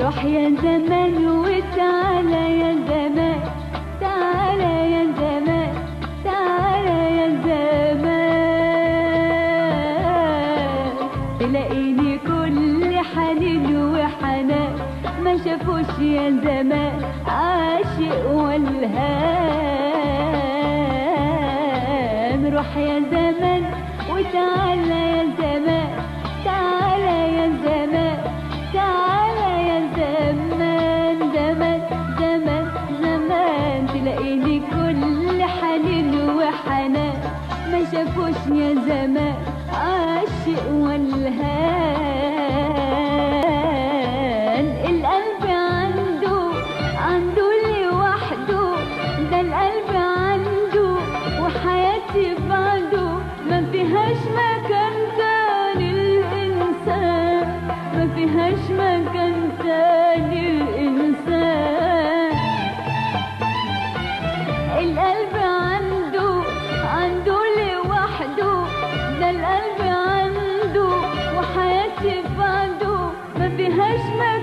روح يا زمان وتعالى يا زمان تعالى يا زمان تعالى يا زمان تلاقيني كل حنين وحنان ما شافوش يا زمان عاشق والهام روح يا زمان وتعالى يا زمان تعالى يا زمان تعالى يا زمان زمان زمان زمان تلاقيني كل حنين وحنان ما شافوش يا زمان عاشق والهان القلب عنده عنده لوحده ده القلب عنده وحياتي بعده ما فيهاش مكان تاني الإنسان ما فيهاش مكان تاني الإنسان القلب عنده عنده لوحده ده القلب عنده وحياتي بعده ما فيهاش مكان